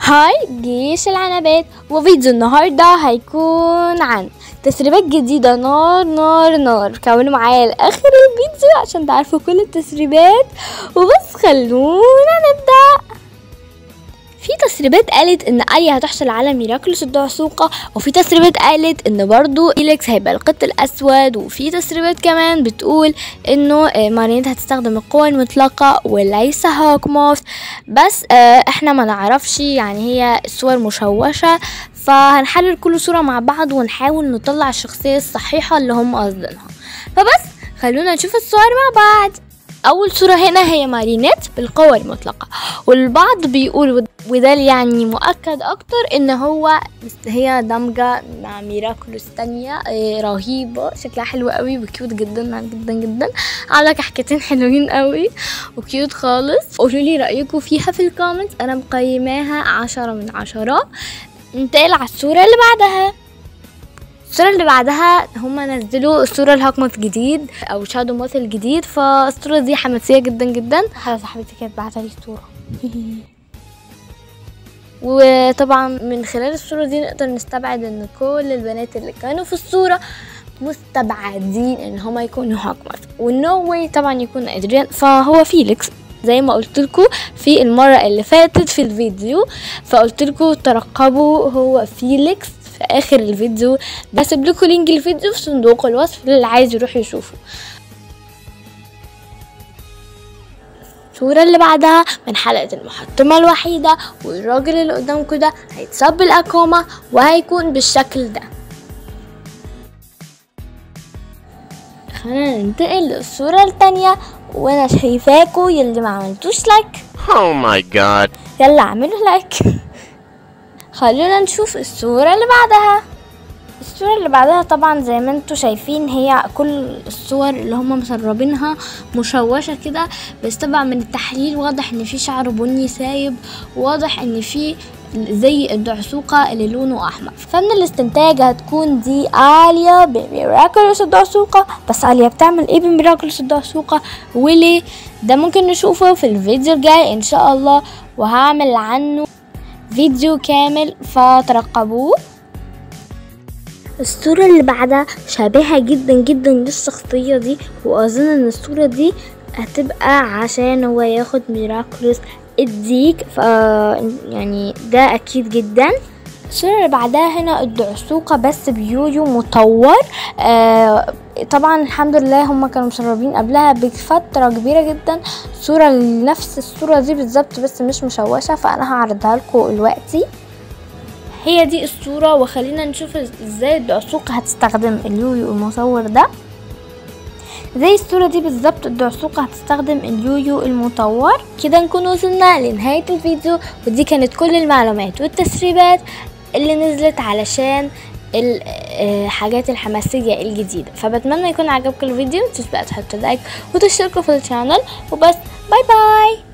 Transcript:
هاي جيش العنبات وفيديو النهاردة هيكون عن تسريبات جديدة نار نار نار كونوا معايا لآخر الفيديو عشان تعرفوا كل التسريبات وبس خلونا نبدأ في تسريبات قالت ان اريا هتحصل على ميراكلوس الدعسوقة وفي تسريبات قالت ان برضو إليكس هيبقى القط الاسود وفي تسريبات كمان بتقول انه آه، مارينيت هتستخدم القوة المطلقة وليس هوكموث بس آه، احنا ما نعرفش يعني هي الصور مشوشة فهنحلل كل صورة مع بعض ونحاول نطلع الشخصية الصحيحة اللي هم قاصدينها فبس خلونا نشوف الصور مع بعض اول صورة هنا هي مارينيت بالقوة المطلقة والبعض بيقول وده يعني مؤكد اكتر ان هو هي دمجة مع ميراكلوس تانية آه، رهيبة شكلها حلو قوي وكيوت جدا جدا جدا عاملة كحكتين حلوين قوي وكيوت خالص قولوا لي رأيكم فيها في الكومنت انا مقيماها عشرة من عشرة ننتقل على الصورة اللي بعدها الصورة اللي بعدها هما نزلوا الصورة الهاكموث جديد او شادو موث الجديد فالصورة دي حماسية جدا جدا حاجة صاحبتي كانت بعتلي الصورة وطبعا من خلال الصورة دي نقدر نستبعد ان كل البنات اللي كانوا في الصورة مستبعدين ان هما يكونوا هاكموث والنو واي طبعا يكون ادريان فهو فيليكس زي ما قلت لكم في المرة اللي فاتت في الفيديو فقلت لكم ترقبوا هو فيليكس في اخر الفيديو بسيب لكم لينك الفيديو في صندوق الوصف للي عايز يروح يشوفه الصورة اللي بعدها من حلقة المحطمة الوحيدة والراجل اللي قدامكم ده هيتصاب بالأكوما وهيكون بالشكل ده خلينا ننتقل للصورة التانية وانا شايفاكوا يلي ما عملتوش لايك Oh my god. يلا اعملوا لايك خلونا نشوف الصورة اللي بعدها الصورة اللي بعدها طبعا زي ما انتوا شايفين هي كل الصور اللي هم مسربينها مشوشة كده بس طبعا من التحليل واضح ان في شعر بني سايب واضح ان في زي الدعسوقة اللي لونه أحمر فمن الاستنتاج هتكون دي آليا بميراكلوس الدعسوقة بس آليا بتعمل ايه بميراكلوس الدعسوقة وليه ده ممكن نشوفه في الفيديو الجاي ان شاء الله وهعمل عنه فيديو كامل فترقبوه الصورة اللي بعدها شبيهة جدا جدا للشخصية دي وأظن إن الصورة دي هتبقى عشان هو ياخد ميراكلوس الديك ف يعني ده أكيد جدا الصورة اللي بعدها هنا الدعسوقة بس بيويو مطور آه طبعا الحمد لله هم كانوا مسربين قبلها بفترة كبيرة جدا صورة نفس الصورة دي بالظبط بس مش مشوشة فأنا هعرضها لكم دلوقتي هي دي الصورة وخلينا نشوف ازاي الدعسوقة هتستخدم اليويو المصور ده زي الصورة دي بالظبط الدعسوقة هتستخدم اليويو المطور كده نكون وصلنا لنهاية الفيديو ودي كانت كل المعلومات والتسريبات اللي نزلت علشان الحاجات الحماسية الجديدة فبتمنى يكون عجبكم الفيديو متنسوش بقى تحطوا لايك وتشتركوا في القناة وبس باي باي